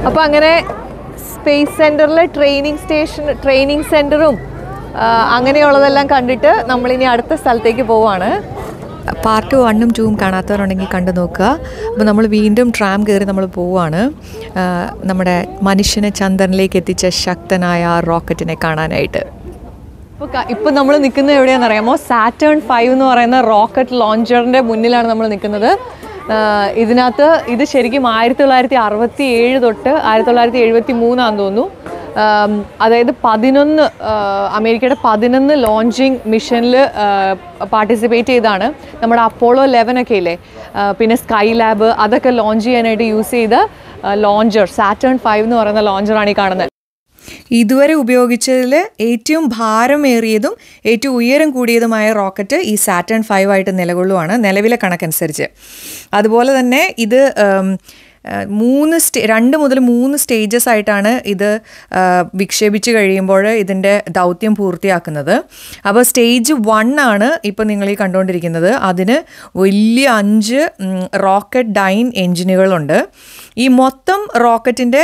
അപ്പോൾ അങ്ങനെ സ്പേസ് സെൻറ്ററിലെ ട്രെയിനിങ് സ്റ്റേഷൻ ട്രെയിനിങ് സെൻറ്ററും അങ്ങനെയുള്ളതെല്ലാം കണ്ടിട്ട് നമ്മളിനി അടുത്ത സ്ഥലത്തേക്ക് പോവാണ് പാർട്ട് വണ്ണും ടൂവും കാണാത്തവരുണ്ടെങ്കിൽ കണ്ടു നോക്കുക അപ്പോൾ നമ്മൾ വീണ്ടും ട്രാം കയറി നമ്മൾ പോവുകയാണ് ആ, നമ്മുടെ മനുഷ്യനെ ചന്ദ്രനിലേക്ക് എത്തിച്ച ശക്തനായ ആ റോക്കറ്റിനെ കാണാനായിട്ട് ഇപ്പോൾ ഇപ്പോൾ നമ്മൾ നിൽക്കുന്നത് എവിടെയാണെന്ന് അറിയാമോ സാറ്റേൺ ഫൈവ് എന്ന് പറയുന്ന റോക്കറ്റ് ലോഞ്ചറിൻ്റെ മുന്നിലാണ് നമ്മൾ നിൽക്കുന്നത് ആഹ് ഇതിനകത്ത് ഇത് ശരിക്കും ആയിരത്തി തൊള്ളായിരത്തി അറുപത്തി ഏഴ് തൊട്ട് ആയിരത്തി തൊള്ളായിരത്തി എഴുപത്തി മൂന്നാന്ന് തോന്നുന്നു ആം, അതായത് പതിനൊന്ന് ആഹ് അമേരിക്കയുടെ പതിനൊന്ന് ലോഞ്ചിങ് മിഷനിൽ പാർട്ടിസിപ്പേറ്റ് ചെയ്താണ് നമ്മുടെ അപ്പോളോ ലെവൻ ഒക്കെ ഇല്ലേ ആഹ് പിന്നെ സ്കൈ ലാബ് അതൊക്കെ ലോഞ്ച് ചെയ്യാനായിട്ട് യൂസ് ചെയ്ത ലോഞ്ചർ സാറ്റേൺ ഫൈവ് എന്ന് പറയുന്ന ലോഞ്ചറാണ് ഈ കാണുന്നത് ഇതുവരെ ഉപയോഗിച്ചതിൽ ഏറ്റവും ഭാരമേറിയതും ഏറ്റവും ഉയരം കൂടിയതുമായ റോക്കറ്റ് ഈ സാറ്റേൺ ഫൈവ് ആയിട്ട് നിലകൊള്ളുവാണ് നിലവിലെ കണക്കനുസരിച്ച് അതുപോലെ തന്നെ ഇത് ഉം, ആ, മൂന്ന് സ്റ്റേ രണ്ട് മുതൽ മൂന്ന് സ്റ്റേജസ് ആയിട്ടാണ് ഇത് ആ, വിക്ഷേപിച്ച് കഴിയുമ്പോൾ ഇതിൻ്റെ ദൗത്യം പൂർത്തിയാക്കുന്നത് അപ്പോൾ സ്റ്റേജ് വൺ ആണ് ഇപ്പോൾ നിങ്ങൾ ഈ കണ്ടുകൊണ്ടിരിക്കുന്നത് അതിന് വലിയ അഞ്ച് റോക്കറ്റ് ഡൈൻ എഞ്ചിനുകളുണ്ട് ഈ മൊത്തം റോക്കറ്റിൻ്റെ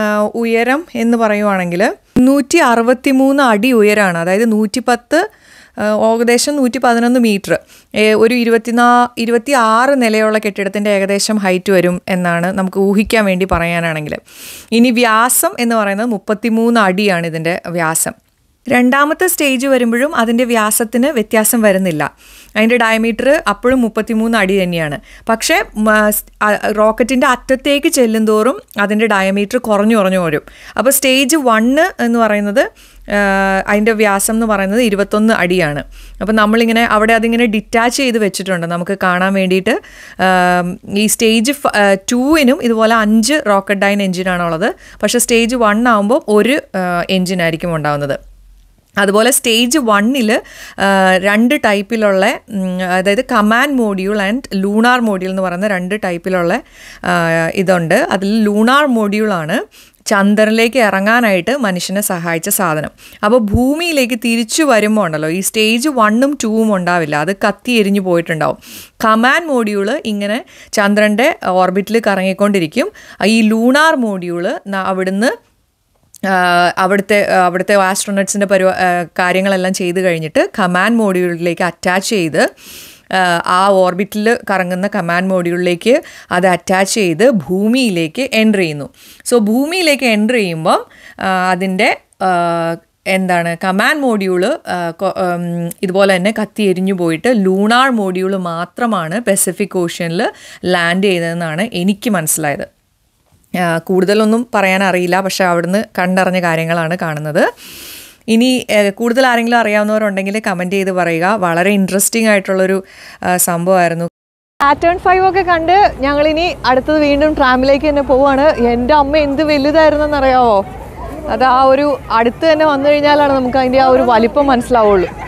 ഉയരം എന്ന് പറയുവാണെങ്കിൽ നൂറ്റി അറുപത്തി മൂന്ന് അടി ഉയരമാണ് അതായത് നൂറ്റി പത്ത് ഏകദേശം നൂറ്റി പതിനൊന്ന് മീറ്റർ ഒരു ഇരുപത്തിനാ ഇരുപത്തി ആറ് നിലയുള്ള കെട്ടിടത്തിൻ്റെ ഏകദേശം ഹൈറ്റ് വരും എന്നാണ് നമുക്ക് ഊഹിക്കാൻ വേണ്ടി പറയാനാണെങ്കിൽ ഇനി വ്യാസം എന്ന് പറയുന്നത് മുപ്പത്തിമൂന്ന് അടിയാണ് ഇതിൻ്റെ വ്യാസം രണ്ടാമത്തെ സ്റ്റേജ് വരുമ്പോഴും അതിൻ്റെ വ്യാസത്തിന് വ്യത്യാസം വരുന്നില്ല അതിൻ്റെ ഡയമീറ്റർ അപ്പോഴും മുപ്പത്തിമൂന്ന് അടി തന്നെയാണ് പക്ഷേ റോക്കറ്റിൻ്റെ അറ്റത്തേക്ക് ചെല്ലുന്തോറും അതിൻ്റെ ഡയമീറ്റർ കുറഞ്ഞു കുറഞ്ഞു വരും അപ്പോൾ സ്റ്റേജ് വണ്ണ് എന്ന് പറയുന്നത് ആ, അതിൻ്റെ വ്യാസം എന്ന് പറയുന്നത് ഇരുപത്തൊന്ന് അടിയാണ് അപ്പോൾ നമ്മളിങ്ങനെ അവിടെ അതിങ്ങനെ ഡിറ്റാച്ച് ചെയ്ത് വെച്ചിട്ടുണ്ട് നമുക്ക് കാണാൻ വേണ്ടിയിട്ട് ആ, ഈ സ്റ്റേജ് ടൂവിനും ഇതുപോലെ അഞ്ച് റോക്കറ്റ് ഡൈൻ എഞ്ചിനാണുള്ളത് പക്ഷേ സ്റ്റേജ് വൺ ആകുമ്പോൾ ഒരു എഞ്ചിനായിരിക്കും ഉണ്ടാവുന്നത് അതുപോലെ സ്റ്റേജ് വണ്ണിൽ രണ്ട് ടൈപ്പിലുള്ള ഉം, അതായത് command module and lunar module എന്ന് പറയുന്ന രണ്ട് ടൈപ്പിലുള്ള ആ, ഇതുണ്ട് അതിൽ ലൂണാർ മോഡ്യൂളാണ് ചന്ദ്രനിലേക്ക് ഇറങ്ങാനായിട്ട് മനുഷ്യനെ സഹായിച്ച സാധനം അപ്പോൾ ഭൂമിയിലേക്ക് തിരിച്ചു വരുമ്പോൾ ഉണ്ടല്ലോ ഈ സ്റ്റേജ് വണ്ണും ടൂവും ഉണ്ടാവില്ല അത് കത്തി എരിഞ്ഞു പോയിട്ടുണ്ടാവും കമാൻഡ് മോഡ്യൂള് ഇങ്ങനെ ചന്ദ്രൻ്റെ ഓർബിറ്റിൽ കറങ്ങിക്കൊണ്ടിരിക്കും ഈ ലൂണാർ മോഡ്യൂള് ന- അവിടുന്ന് ആഹ് അവിടുത്തെ ആഹ് അവിടുത്തെ ആസ്ട്രോണറ്റ്സിൻ്റെ പരിപാ ആഹ് കാര്യങ്ങളെല്ലാം ചെയ്ത് കഴിഞ്ഞിട്ട് കമാൻഡ് മോഡ്യൂളിലേക്ക് അറ്റാച്ച് ചെയ്ത് ആഹ് ആ ഓർബിറ്റിൽ കറങ്ങുന്ന കമാൻഡ് മോഡ്യൂളിലേക്ക് അത് അറ്റാച്ച് ചെയ്ത് ഭൂമിയിലേക്ക് എൻ്റർ ചെയ്യുന്നു സോ ഭൂമിയിലേക്ക് എൻ്റർ ചെയ്യുമ്പം ആഹ് അതിൻ്റെ ആഹ് എന്താണ് കമാൻഡ് മോഡ്യൂള് ഇതുപോലെ തന്നെ കത്തി എരിഞ്ഞു പോയിട്ട് ലൂണാർ മോഡ്യൂള് മാത്രമാണ് പെസഫിക് ഓഷ്യനിൽ ലാൻഡ് ചെയ്തതെന്നാണ് എനിക്ക് മനസ്സിലായത് ആ, കൂടുതലൊന്നും പറയാൻ അറിയില്ല പക്ഷെ അവിടുന്ന് കണ്ടറിഞ്ഞ കാര്യങ്ങളാണ് കാണുന്നത് ഇനി ഏ, കൂടുതൽ ആരെങ്കിലും അറിയാവുന്നവരുണ്ടെങ്കിൽ കമൻറ്റ് ചെയ്ത് പറയുക വളരെ ഇൻട്രസ്റ്റിംഗ് ആയിട്ടുള്ളൊരു ആ, സംഭവമായിരുന്നു സാറ്റേൺ ഫൈവ് ഒക്കെ കണ്ട് ഞങ്ങളിനി അടുത്തത് വീണ്ടും ട്രാമിലേക്ക് തന്നെ പോവാണ് എൻ്റെ അമ്മ എന്ത് വലുതായിരുന്നെന്ന് അറിയാവോ അത് ആ ഒരു അടുത്ത് തന്നെ വന്നു കഴിഞ്ഞാലാണ് നമുക്ക് അതിൻ്റെ ആ ഒരു വലിപ്പം മനസ്സിലാവുള്ളൂ